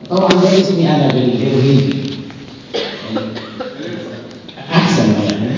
طبعا ده اسمي انا بالهيروغليفي احسن يعني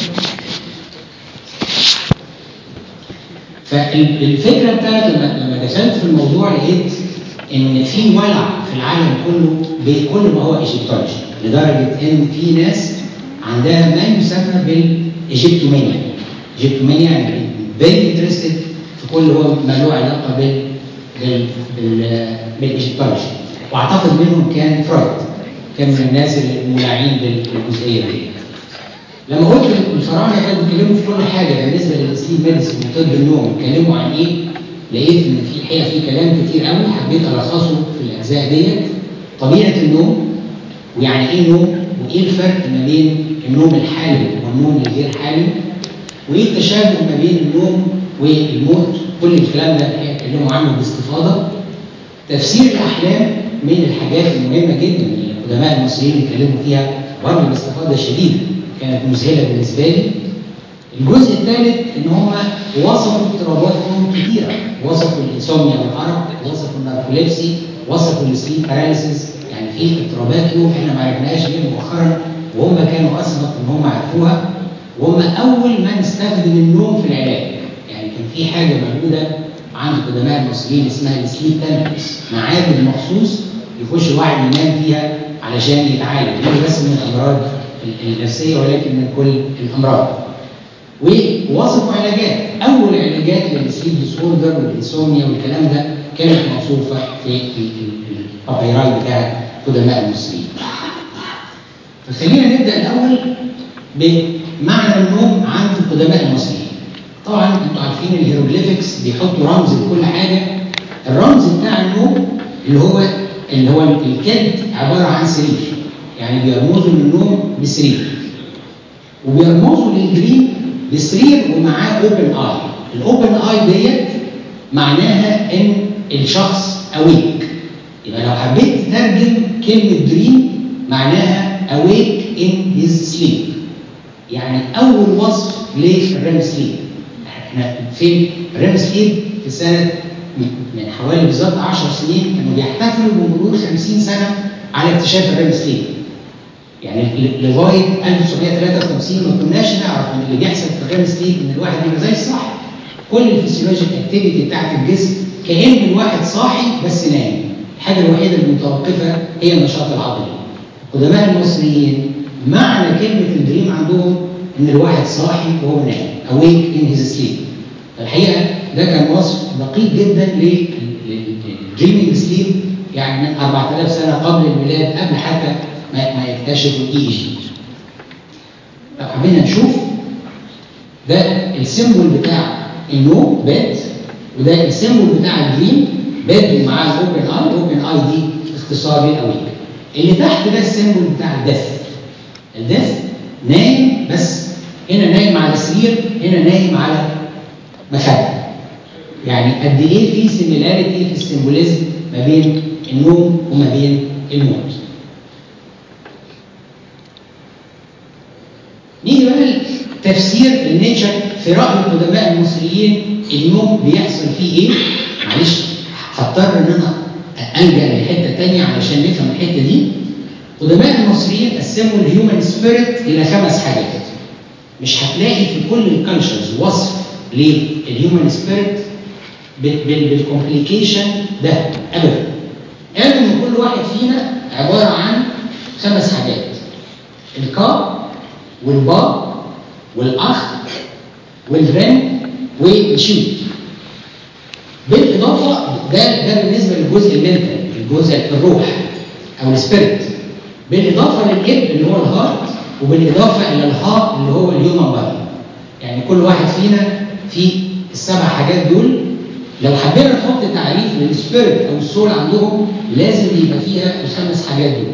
فالفكره بتاعت لما لما دخلت في الموضوع لقيت ان في ولع في العالم كله بكل ما هو ايجيبتولوجي لدرجه ان في ناس عندها ما يسمى بالايجيبتومانيا ايجيبتومانيا يعني فيري انترستد في كل هو ما له علاقه بال بال بال بالايجيبتولوجي واعتقد منهم كان فرويد كان من الناس المولعين بالجزئيه دي لما قلت الفراعنه كانوا بيتكلموا في كل حاجه بالنسبه للسليب ميديسن وطب النوم اتكلموا عن ايه؟ لقيت ان في الحقيقه في كلام كتير قوي حبيت الخصه في الاجزاء ديت طبيعه النوم ويعني ايه نوم وايه الفرق ما بين النوم الحالم والنوم الغير حالم وايه التشابه ما بين النوم والموت كل الكلام ده الحقيقه اتكلموا عنه باستفاضه تفسير الاحلام من الحاجات المهمه جدا اللي القدماء المصريين اتكلموا فيها برضه باستفاضه شديده كانت مذهله بالنسبه لي الجزء الثالث ان هم وصفوا اضطرابات نوم كثيره وصفوا الانسوميا والارق وصفوا الناركوليبسي وصفوا السليب باراليسيس يعني في اضطرابات نوم احنا ما عرفناهاش غير مؤخرا وهم كانوا اسبق ان هم عرفوها وهم اول من استخدم النوم في العلاج يعني كان في حاجه موجوده عند القدماء المصريين اسمها السليب تامبلز معابد مخصوص يخش الواحد ينام فيها علشان يتعالج مش بس من الامراض النفسيه ولكن من كل الامراض. ووصفوا علاجات، اول علاجات للسليب ديس اوردر والانسوميا والكلام ده كانت موصوفه في البابيراي بتاع قدماء المصريين. فخلينا نبدا الاول بمعنى النوم عند القدماء المصريين. طبعا انتوا عارفين الهيروغليفكس بيحطوا رمز لكل حاجه الرمز بتاع النوم اللي هو اللي هو الكد عباره عن سرير يعني بيرمزوا للنوم بسرير وبيرمزوا للدريم بسرير ومعاه اوبن اي الاوبن اي ديت معناها ان الشخص اويك يبقى لو حبيت تترجم كلمه دريم معناها اويك ان هيز سليب يعني اول وصف للريم سليب احنا فين الريم سليب في سنه من حوالي بالظبط 10 سنين كانوا بيحتفلوا بمرور 50 سنه على اكتشاف الريم سليب يعني لغايه 1953 ما كناش نعرف ان اللي بيحصل في الريم سليب ان الواحد بيبقى زي الصح كل الفسيولوجيك اكتيفيتي بتاعت الجسم كان الواحد صاحي بس نايم الحاجه الوحيده المتوقفه هي النشاط العضلي القدماء المصريين معنى كلمه الدريم عندهم ان الواحد صاحي وهو نايم awake in his sleep الحقيقه ده كان وصف دقيق جدا للدريمينج سليب يعني من 4000 سنه قبل الميلاد قبل حتى ما ما يكتشفوا الاي اي جي. لو حبينا نشوف ده السيمبل بتاع النوم بات وده السيمبل بتاع الدريم بات ومعاه الاوبن اي الاوبن اي دي اختصار للاويك اللي تحت ده السيمبل بتاع الدث الدث نايم بس هنا نايم على سرير هنا نايم على مخده يعني قد ايه في سيميلاريتي في السيمبوليزم ما بين النوم وما بين الموت نيجي بقى تفسير النيتشر في راي القدماء المصريين النوم بيحصل فيه ايه؟ معلش هضطر ان انا الجا لحته ثانيه علشان نفهم الحته دي. القدماء المصريين قسموا الهيومن سبيريت الى خمس حاجات. مش هتلاقي في كل الكالتشرز وصف للهيومن سبيريت بالكومبليكيشن ده ابدا. قالوا ان كل واحد فينا عباره عن خمس حاجات. الكا والبا والاخ والرن والشوت بالاضافه ده ده بالنسبه للجزء المنتال الجزء الروح او السبيريت بالاضافه للاب اللي هو الهارت وبالاضافه الى الها اللي هو الهيومن بادي يعني كل واحد فينا في السبع حاجات دول لو حبينا نحط تعريف للسبيريت او السول عندهم لازم يبقى فيها الخمس حاجات دول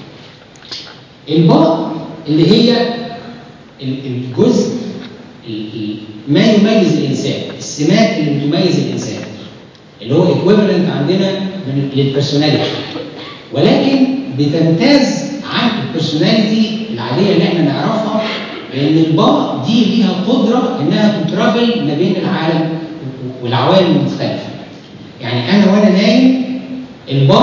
الباء اللي هي الجزء ما يميز الانسان السمات اللي بتميز الانسان اللي هو ايكويفالنت عندنا للبرسوناليتي ولكن بتمتاز عن البرسوناليتي العاديه اللي احنا نعرفها لان الباء دي ليها قدره انها تترافل ما بين العالم والعوالم المختلفه يعني انا وانا نايم الباء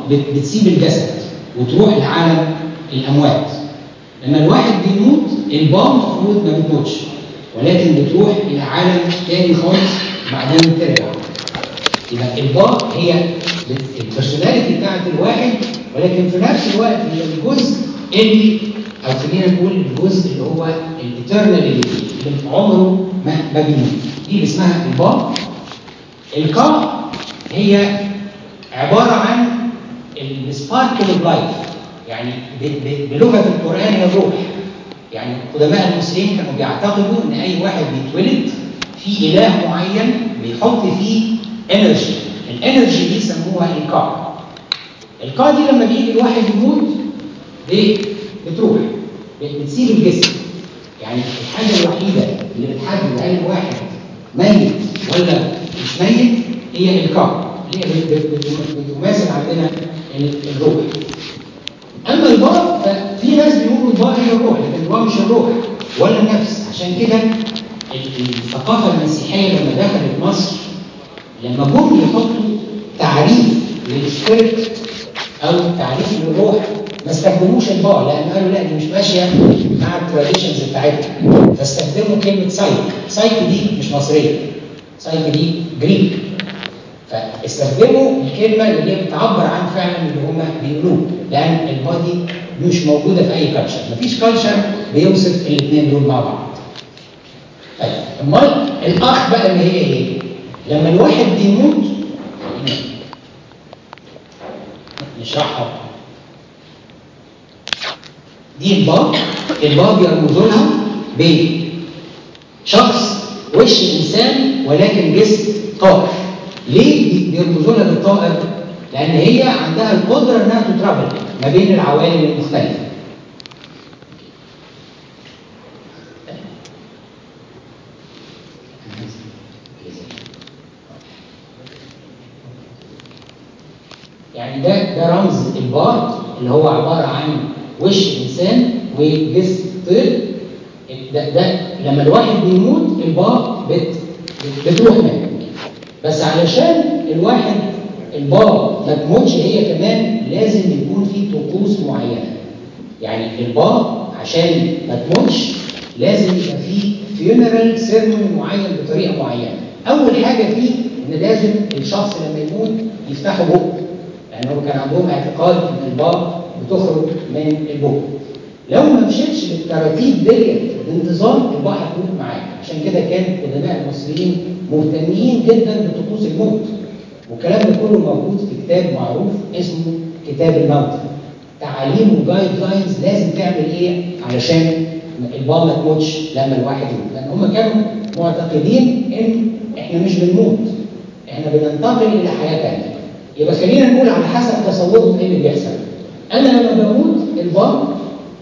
بت- بتسيب الجسد وتروح لعالم الاموات لما الواحد بيموت الباء المفروض ما بتموتش ولكن بتروح الى عالم تاني خالص بعدين ترجع يبقى الباء هي البرسوناليتي بتاعت الواحد ولكن في نفس الوقت هي الجزء اللي او خلينا نقول الجزء اللي هو الايترنال اللي فيه اللي عمره ما ما بيموت دي اللي اسمها الباء القاء هي عباره عن السباركل اوف لايف يعني ب- ب- بلغه القران هي الروح يعني قدماء المسلمين كانوا بيعتقدوا ان اي واحد بيتولد في اله معين بيحط فيه انرجي الانرجي دي سموها القاء القاء دي لما بيجي الواحد يموت ايه بتروح بتسيب الجسم يعني الحاجه الوحيده اللي بتحدد هل الواحد ميت ولا مش ميت هي القاء اللي هي بت- بت- بت- بتماثل عندنا ال- الروح اما الباء ففي ناس بيقولوا الباء هي الروح لكن الباء مش الروح ولا النفس عشان كده ال- الثقافه المسيحيه لما دخلت مصر لما جم يحطوا تعريف للسبيريت او تعريف للروح ما استخدموش الباء لان قالوا لا دي مش ماشيه مع التراديشنز بتاعتنا فاستخدموا كلمه سايك سايك دي مش مصريه سايك دي جريك فاستخدموا الكلمه اللي هي بتعبر عن فعلا اللي هم بيقولوه لان البادي مش موجوده في اي كلتشر مفيش كلتشر بيوصف الاثنين دول مع بعض طيب امال الاخ بقى اللي هي ايه؟ لما الواحد بيموت نشرحها دي الباء الباء بيرمزوا لها بشخص وش انسان ولكن جسم طائر ليه بيرمزوا لها بالطائر؟ لان هي عندها القدره انها تترابل ما بين العوالم المختلفه يعني ده ده رمز البار اللي هو عباره عن وش انسان وجسم طير ده ده لما الواحد بيموت البار بت بتروح منه بس علشان الواحد البار ما تموتش هي كمان لازم يكون في طقوس معينه يعني البار عشان ما تموتش لازم يبقى في فيونرال سيرموني معين بطريقه معينه اول حاجه فيه ان لازم الشخص لما يموت يفتحوا بقه لانهم كان عندهم اعتقاد ان البار بتخرج من البق لو ما مشيتش بالتراتيب ديت بانتظام البار هتموت معاك عشان كده كان قدماء المصريين مهتمين جدا بطقوس الموت والكلام ده كله موجود في كتاب معروف اسمه كتاب الموتى تعاليم وجايد لاينز لازم تعمل ايه علشان البار ما تموتش لما الواحد يموت لان هم كانوا معتقدين ان احنا مش بنموت احنا بننتقل الى حياه ثانيه يبقى خلينا نقول على حسب تصورهم ايه اللي بيحصل انا لما بموت البار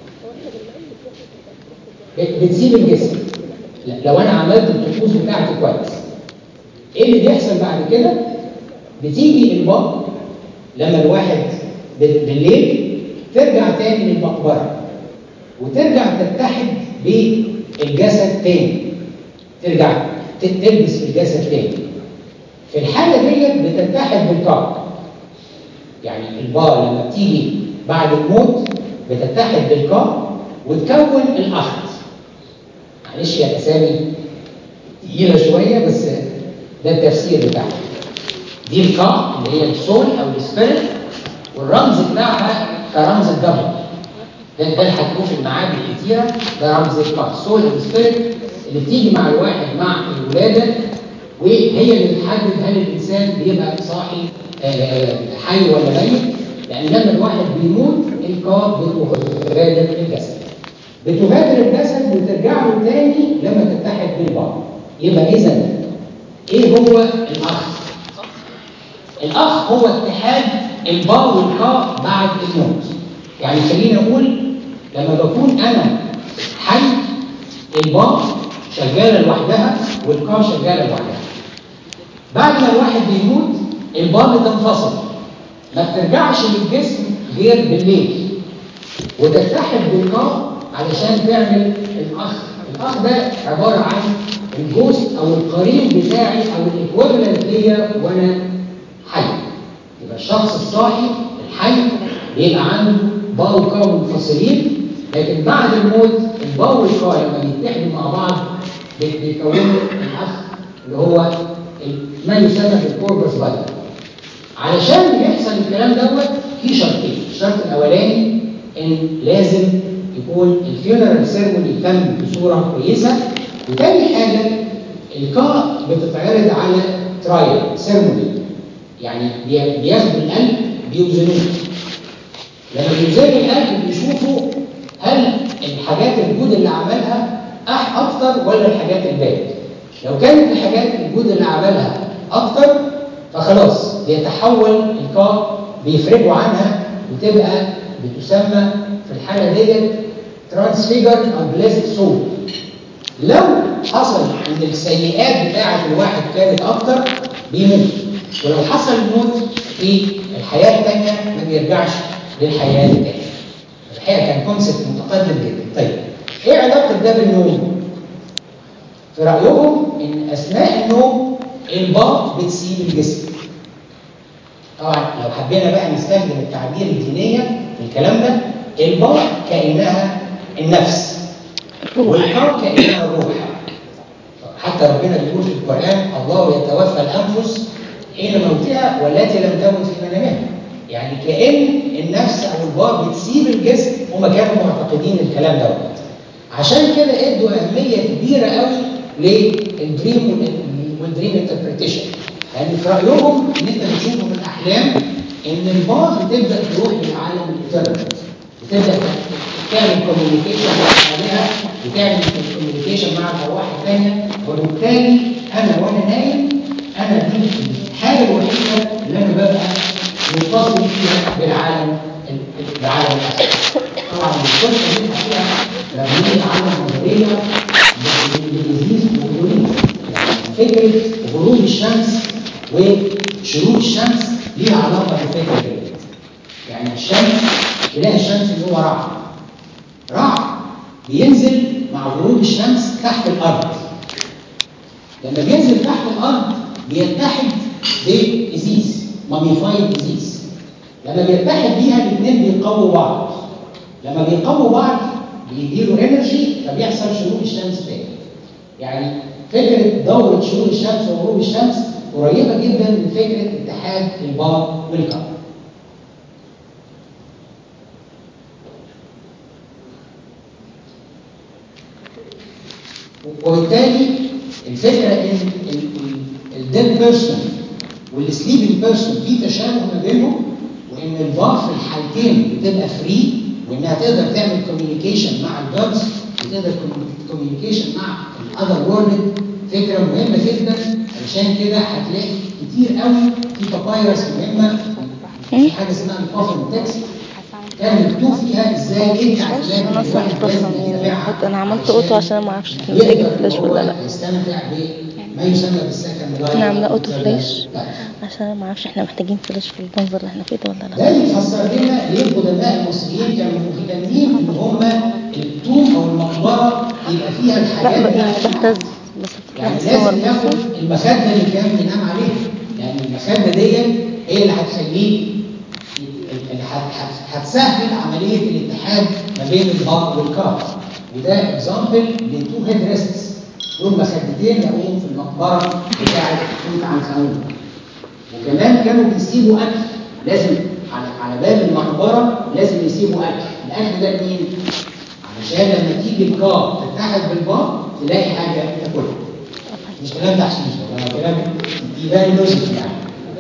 بتسيب الجسم لو انا عملت الطقوس بتاعتي كويس ايه اللي بيحصل بعد كده بتيجي البار لما الواحد بالليل ترجع تاني للمقبره وترجع تتحد بالجسد تاني ترجع تلبس في الجسد تاني في الحالة ديت بتتحد بالقاع يعني البار لما بتيجي بعد الموت بتتحد بالقاع وتكون الأخذ معلش يا أسامي تقيلة شوية بس ده التفسير بتاعها دي القاع اللي هي السول أو السبيريت والرمز بتاعها كرمز الجبل ده ده اللي هتكون في المعابد الكتيرة ده رمز القاع السول أو السبيريت اللي بتيجي مع الواحد مع الولادة وهي اللي بتحدد هل الانسان بيبقى صاحي حي ولا ميت لان لما الواحد بيموت القاء بتغادر الجسد بتغادر الجسد وترجع له تاني لما تتحد بالبعض يبقى اذا ايه هو الاخ الاخ هو اتحاد الباء والقاء بعد الموت يعني خلينا نقول لما بكون انا حي الباء شغاله لوحدها والقاع شغاله لوحدها بعد ما الواحد بيموت الباء بتنفصل ما بترجعش للجسم غير بالليل وتتحد بالقاع علشان تعمل الاخ الاخ ده عباره عن الجوست او القرين بتاعي او الايكويفالنت ليا وانا حي يبقى الشخص الصاحي حي بيبقى عنده با وكا منفصلين لكن بعد الموت البا والكا لما بيتحدوا مع بعض بي- بيكونوا الاخ اللي هو ال- ما يسمى بالكوربس فايتال علشان يحصل الكلام دوت في شرطين الشرط الاولاني ان لازم يكون الفيونرال سيرموني تم بصوره كويسه وتاني حاجه الكا بتتعرض على ترايل سيرموني يعني بي- بياخدوا القلب بيوزنوه لما بيوزنوا القلب بيشوفوا هل الحاجات الجود اللي عملها أح اكتر ولا الحاجات الباقي لو كانت الحاجات الجود اللي عملها اكتر فخلاص بيتحول الكا بيفرجوا عنها وتبقى بتسمى في الحاله ديت ترانسفيجر او بليسد سول لو حصل ان السيئات بتاعه الواحد كانت اكتر بيموت ولو حصل الموت في الحياه الثانيه ما بيرجعش للحياه دي تاني الحقيقه كان كونسيبت متقدم جدا طيب ايه علاقه ده بالنوم في رايهم ان اثناء النوم الباط بتسيب الجسم طبعا لو حبينا بقى نستخدم التعبير الدينيه في الكلام ده الباط كانها النفس والحر كانها الروح حتى ربنا بيقول في القران الله يتوفى الانفس حين موتها والتي لم تمت في منامها يعني كان النفس او البار بتسيب الجسم هم كانوا معتقدين الكلام دوت عشان كده ادوا اهميه كبيره قوي للدريم والدريم انتربريتيشن لان في رايهم ان انت بتشوفه في الاحلام ان البار بتبدا تروح للعالم الايترنال بتبدا تعمل كوميونيكيشن مع حالها وتعمل كوميونيكيشن مع الارواح الثانيه وبالتالي انا وانا نايم انا دي الحاجه الوحيده اللي انا ببقى متصل فيها بالعالم بالعالم الاخر طبعا القصه دي الحقيقه لما نيجي نتعلم نظريه بالانجليزي وبالانجليزي يعني فكره غروب الشمس وشروق الشمس ليها علاقه بالفكره دي يعني الشمس اله الشمس اللي هو رع رع بينزل مع غروب الشمس تحت الارض لما بينزل تحت الارض بيتحد بازيز ماميفايد ازيز لما بيتحد بيها الاثنين بيقووا بعض لما بيقووا بعض بيديله انرجي فبيحصل شروق الشمس تاني يعني فكره دوره شروق الشمس وغروب الشمس قريبه جدا من فكره اتحاد البار والكون وبالتالي الفكره ان الديد بيرسون والسليبنج بيرسون في تشابه ما بينهم وان البار في الحالتين بتبقى فري وانها تقدر تعمل كوميونيكيشن مع الجادز وتقدر كوميونيكيشن مع الاذر وورلد فكره مهمه جدا علشان كده هتلاقي كتير قوي في بابايرس مهمه في حاجه اسمها الكوفن تكست كان مكتوب فيها ازاي انت عشان انا اصلا مش بفهم يعني حط انا عملت اوتو عشان ما اعرفش احنا محتاجين فلاش ولا لا يستمتع بما يسمى بالسكند لاين انا عامله اوتو فلاش عشان ما اعرفش احنا محتاجين فلاش في المنظر اللي احنا فيه ده ولا لا ده اللي يفسر لنا ليه القدماء المصريين كانوا مهتمين ان هم الطوب او المقبره يبقى فيها الحاجات لا يعني بهتز بس يعني بتصور لازم ياخد بس المخده اللي كان بينام عليها يعني المخده دي هي اللي هتخليه اللي هت- هت- هتسهل عمليه الاتحاد ما بين البار والكار وده اكزامبل لتو هيد ريستس دول مخدتين لقوهم في المقبره بتاعه توت عنخ امون وكمان كانوا بيسيبوا اكل لازم على على باب المقبره لازم يسيبوا اكل الاكل ده لمين؟ علشان لما تيجي الكار تتحد بالبار تلاقي حاجه تاكلها مش كلام تحشيش ولا كلام يبان لوجيك يعني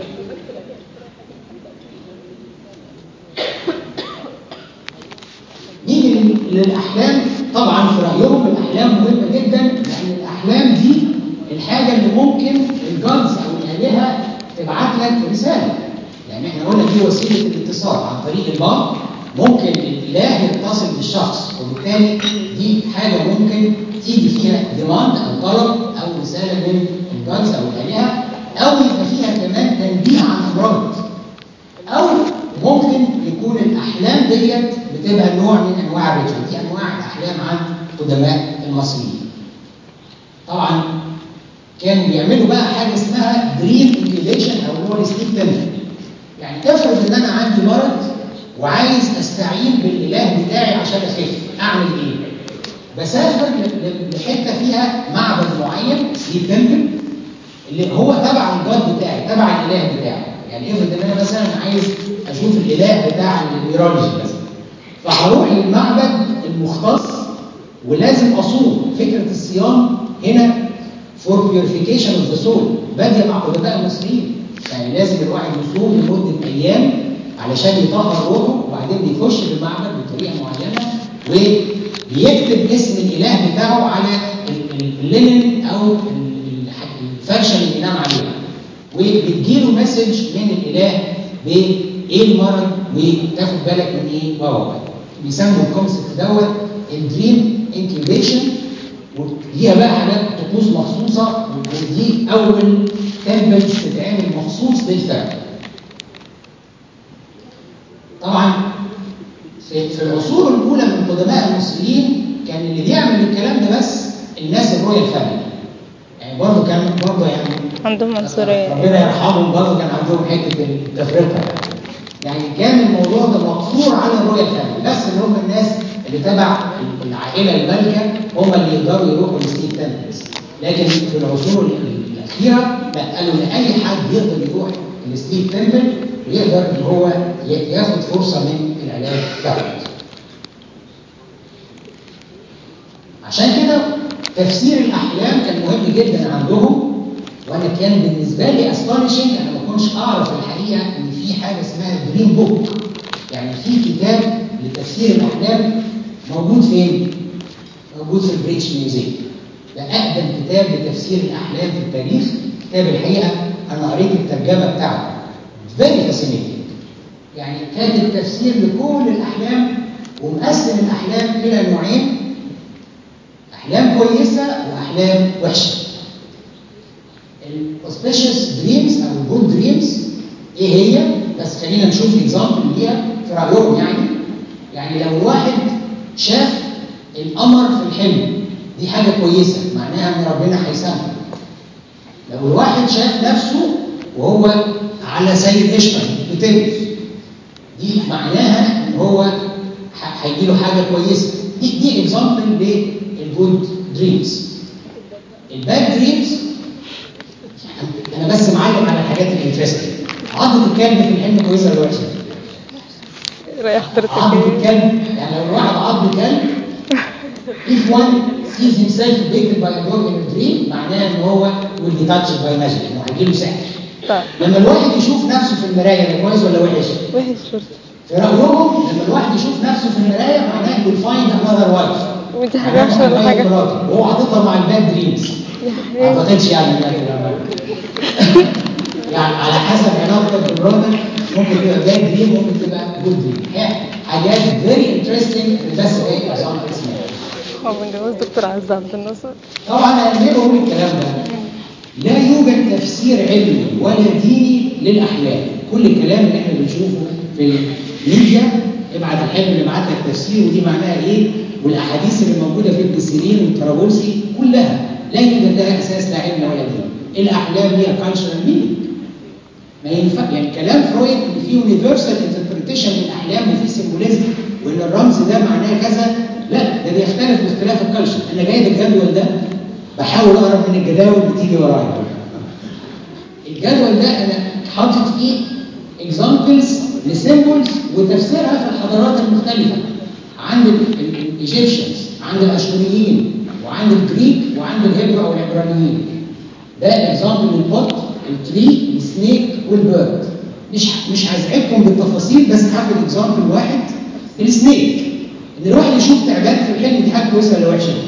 نيجي لل- للاحلام طبعا في رايهم الاحلام مهمه جدا لان الاحلام دي الحاجه اللي ممكن الجادز او الالهه تبعت لك رساله يعني احنا قلنا دي وسيله الاتصال عن طريق البعض ممكن الاله يتصل بالشخص وبالتالي دي حاجه ممكن تيجي فيها ديماند او طلب او رساله من الجادز او الالهه او يبقى فيها كمان تنبيه عن امراض او ممكن يكون الاحلام ديت بتبقى نوع من انواع الرجل دي انواع الاحلام عن قدماء المصريين طبعا كانوا بيعملوا بقى حاجه اسمها دريم انكيبيشن او اللي هو السليب تنفل يعني افرض ان انا عندي مرض وعايز استعين بالاله بتاعي عشان اخف اعمل ايه؟ بسافر ل- ل- لحته فيها معبد معين سليب تمبل اللي هو تبع الجاد بتاعي تبع الاله بتاعي يعني افرض ان انا مثلا عايز اشوف الاله بتاع الميرولوجي مثلا فهروح للمعبد المختص ولازم اصوم فكره الصيام هنا فور بيوريفيكيشن اوف ذا سول باديه مع قدماء المصريين يعني لازم الواحد يصوم لمده ايام علشان يطهر روحه وبعدين بيخش في المعبد بطريقه معينه وبيكتب اسم الاله بتاعه على ال- ال- اللينن او ال- الح- الفرشه اللي بينام عليها وبتجيله مسج من الاله بايه المرض وتاخد بالك من ايه واو بيسموا الكونسبت دوت الدريم انكيبيشن وليها بقى حاجات طقوس مخصوصه ودي اول تمبلز تتعمل مخصوص للفرق طبعا في في العصور الاولى من قدماء المصريين كان اللي بيعمل الكلام ده بس الناس الرويال فاميلي يعني برضه كان برضه يعني عندهم عنصرية ربنا يرحمهم برضه كان عندهم حته التفرقه يعني كان الموضوع ده مقصور على الرويال فاميلي بس اللي هم الناس اللي تبع العائله المالكه هم اللي يقدروا يروحوا لستيت تمبلز لكن في العصور الاخيره لا قالوا ان اي حد يقدر يروح لستيت تمبل ويقدر ان هو ي- ياخد فرصه من العلاج دوت عشان كده تفسير الاحلام كان مهم جدا عندهم وانا كان بالنسبه لي استونيشنج انا ما كنتش اعرف الحقيقه ان في حاجه اسمها دريم بوك يعني في كتاب لتفسير الاحلام موجود فين؟ موجود في البريتش ميوزيوم ده اقدم كتاب لتفسير الاحلام في التاريخ كتاب الحقيقه انا قريت الترجمه بتاعته فيري فاسينيتنج يعني كاتب تفسير لكل الاحلام ومقسم الاحلام الى نوعين احلام كويسه واحلام وحشه الاوسبيشس دريمز او الجود دريمز ايه هي بس خلينا نشوف اكزامبل ليها في رايهم يعني يعني لو الواحد شاف القمر في الحلم دي حاجه كويسه معناها ان ربنا هيسامحه لو الواحد شاف نفسه وهو على سيد قشطه بتلبس دي معناها ان هو ح- هيجيله حاجه كويسه دي دي اكزامبل للجود دريمز الباد دريمز انا بس معلم على الحاجات الانترستنج عضة الكلب في الحلم كويسه ولا وحشه؟ رأي حضرتك عضة ايه؟ الكلب يعني لو الواحد عض كلب if one sees himself bitten by a dog in a dream معناها ان هو will be touched by magic انه هيجيله سحر طيب لما الواحد يشوف نفسه في المرايه ده كويس ولا وحش؟ وحش برضه في رايهم لما الواحد يشوف نفسه في المرايه معناه will find another wife ودي حاجة وحشة ولا حاجة؟ وهو حاططها مع الباد دريمز ما اعتقدش يعني إنها تبقى يعني على حسب علاقتك بمراتك ممكن تبقى باد دريم ممكن تبقى جود دريم حاجات فيري انترستنج بس ايه عشان اسمها هو متجوز دكتور عز عبد الناصر طبعا انا ليه بقول الكلام ده؟ لا يوجد تفسير علمي ولا ديني للاحلام، كل الكلام اللي احنا بنشوفه في الميديا ابعت الحلم اللي بعت لك تفسير ودي معناها ايه؟ والاحاديث اللي موجوده في ابن سيرين والطرابلسي كلها لا يوجد لها اساس لا علم ولا دين. الاحلام هي كالتشرال مينينج. ما ينفع يعني كلام فرويد ان في يونيفرسال انتربريتيشن للاحلام وفي سيمبوليزم وان الرمز ده معناه كذا لا ده بيختلف باختلاف الكالتشر انا جايب الجدول ده بحاول اقرب من الجداول بتيجي ورايا الجدول ده انا حاطط فيه اكزامبلز لسيمبلز وتفسيرها في الحضارات المختلفه عند الايجيبشنز عند الاشوريين وعند الجريك وعند الهيبرو او العبرانيين ده اكزامبل للبط التري السنيك والبيرد مش مش هزعجكم بالتفاصيل بس هاخد اكزامبل واحد السنيك ان الواحد يشوف تعبان في الحلم دي حاجه كويسه ولا وحشه؟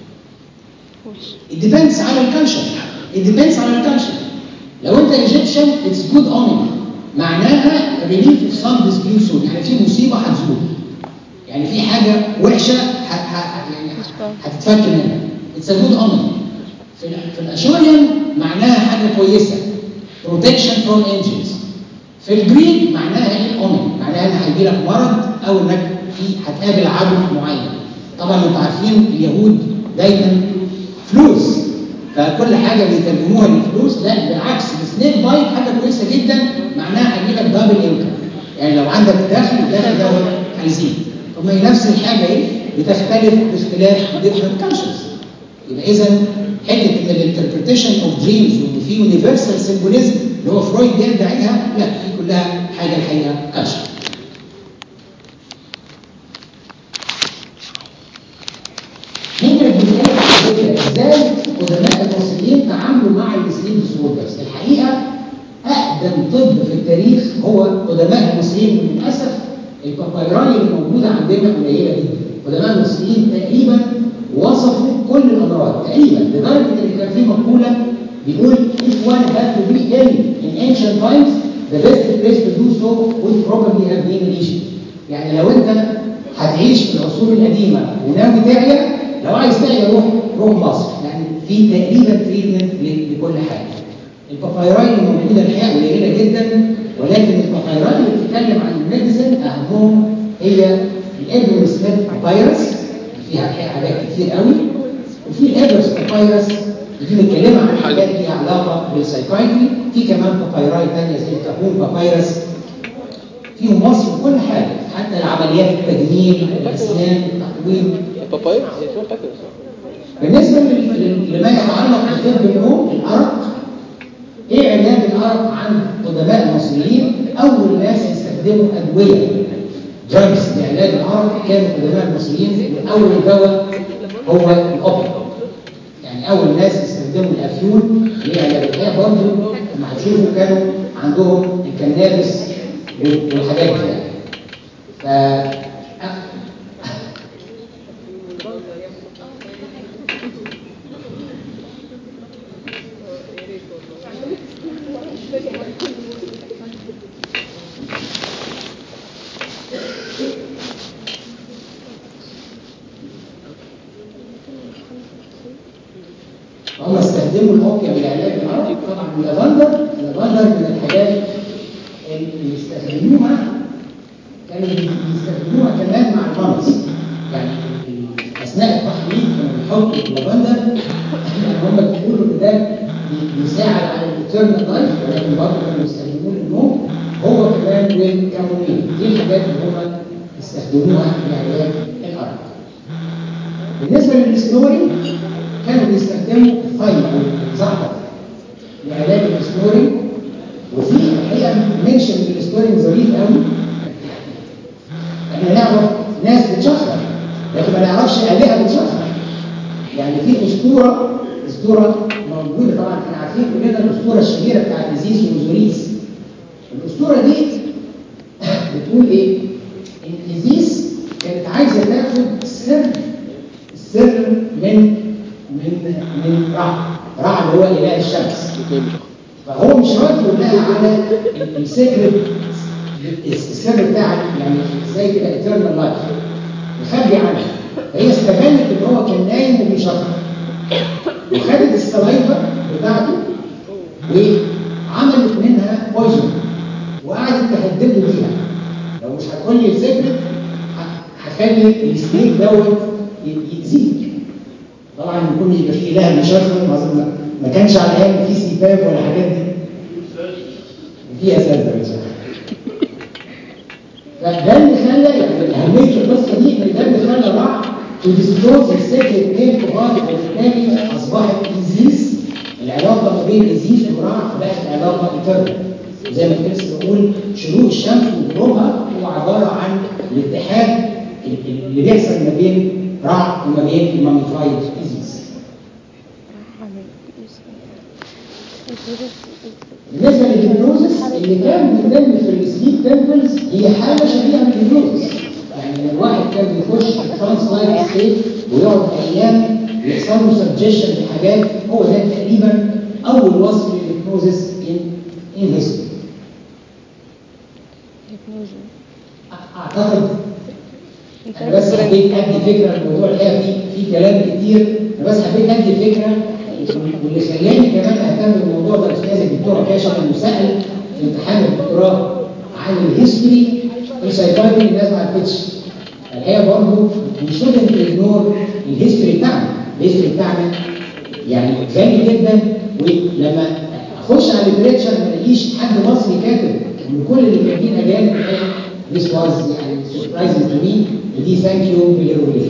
It depends على الكالتشر It depends على الكالتشر لو انت ايجيبشن اتس جود اومن معناها ريليف اوف سام ديسبيوت سون يعني في مصيبه هتزول يعني في حاجه وحشه ه... ه... يعني هتتفك منها اتس ا جود اومن في, ال- في الاشوريان معناها حاجه كويسه بروتكشن فروم انجلز في الجريك معناها ايه اومن معناها ان هيجي لك مرض او انك في هتقابل عدو معين طبعا انتوا عارفين اليهود دايما فلوس فكل حاجه بيترجموها للفلوس لا بالعكس السنيك بايت حاجه كويسه جدا معناها هيجي لك دبل انكم يعني لو عندك دخل الدخل ده هيزيد طب ما هي نفس الحاجه ايه بتختلف باختلاف different cultures يبقى اذا حته ان الانتربريتيشن اوف دريمز وان في يونيفرسال سيمبوليزم اللي هو فرويد بيدعيها لا دي كلها حاجه الحقيقه كالتشر نيجي للجزئيه ازاي قدماء المصريين تعاملوا مع السليب ديسوردرز الحقيقه اقدم طب في التاريخ هو قدماء المصريين وللاسف البابايراي اللي موجوده عندنا قليله جدا قدماء المصريين تقريبا وصفوا كل الامراض تقريبا لدرجه ان كان في مقوله بيقول if one had to be ill in ancient times the best place to do so would probably have been in Egypt يعني لو انت هتعيش في العصور القديمه وناوي تعيا لو عايز تعيا روح روح مصر يعني في تقريبا تريتمنت لكل حاجه البابايراي اللي موجوده الحقيقه قليله جدا ولكن البابايراي اللي بتتكلم عن الميديسن اهمهم هي الابن سميث بابايرس فيها الحقيقه حاجات كتير قوي وفي الابرس بابايرس دي متكلمه عن حاجات ليها علاقه بالسايكايتري في كمان بابايراي ثانيه زي الكابون بابايرس فيهم وصف كل حاجه حتى العمليات التجميل الاسنان التقويم البابايا هي اسمها باكرس بالنسبه لل- لما يتعلق بطب النوم الارق ايه علاج الارق عند قدماء المصريين اول ناس يستخدموا ادويه دراجز لعلاج الارق كانوا قدماء المصريين واول دواء هو الاوبيوم يعني اول ناس يستخدموا الافيون لعلاج الحقيقه برضه لما هتشوفوا كانوا عندهم الكنابس والحاجات دي يعني ف هم استخدموا الاوبيوم لعلاج الارق طبعا اللافندر اللافندر من الحاجات اللي استخدموها كانوا بيستخدموها كمان مع المرض يعني اثناء التحميل كانوا بيحطوا اللافندر يعني هم بيقولوا ان ده بيساعد على الاترنال لايف ولكن برضه كانوا بيستخدموه للنوم هو كمان والكاموميل دي الحاجات اللي هم استخدموها لعلاج الارق بالنسبه للسنوري كانوا بيستخدموا الثايم او الزعتر لعلاج السنوري وفي الحقيقه منشن للسنوري ظريف قوي احنا نعرف ناس بتشخر لكن ما نعرفش الهه بتشخر يعني في اسطوره اسطوره موجوده طبعا احنا عارفين كلنا الاسطوره الشهيره بتاعت ازيس وزوريس الاسطوره دي بتقول ايه؟ ان ازيس كانت عايزه تاخد سر السر من من من رع رع اللي هو اله الشمس الاثنين بشخص فهو مش راضي يقول لها على السكرت السر بتاع يعني زي كده eternal لايف مخبي عنها فهي استغلت ان هو كان نايم وبيشخر وخدت السلايفا بتاعته وعملت منها بويزن وقعدت تهدده بيها لو مش هتقول لي السكرت هخلي السنيك دوت يأذيك طبعا يكون يبقى في اله بيشخر ما ما كانش على الاقل في سيباب ولا الحاجات دي في اساتذه بيشخر فده اللي خلى يعني اهميه القصه دي ان ده اللي خلى راح تديسكلوز السيكريت نيم كبار وبالتالي اصبحت ازيس العلاقه ما بين ازيس وراح بقت علاقه ايترنال زي ما كنت لسه بقول شروق الشمس وغروبها هو عباره عن الاتحاد اللي بيحصل ما بين رع وما بين الماميفايد ازيس بالنسبه للهيبنوزس اللي كان بيتم في السليب تمبلز هي حاله شبيهه بالهيبنوزس يعني الواحد كان بيخش في ترانس لايك ستيت ويقعد ايام يحصل له سجشن لحاجات هو ده تقريبا اول وصف للهيبنوزس ان ان هيستوري اعتقد انا بس حبيت ادي فكره الموضوع الحقيقه فيه في كلام كتير انا بس حبيت ادي فكره واللي خلاني كمان اهتم بالموضوع ده الاستاذ الدكتور كاشف انه سال في امتحان الدكتوراه عن الهيستوري السايكايتري الناس ما عرفتش الحقيقه برضه مش شوتنت اجنور الهيستوري بتاعنا الهيستوري بتاعنا يعني غني جدا ولما اخش على الليتريتشر ما الاقيش حد مصري كاتب ان كل اللي كاتبين اجانب This was يعني surprising to me ودي thank you بيقولوا لي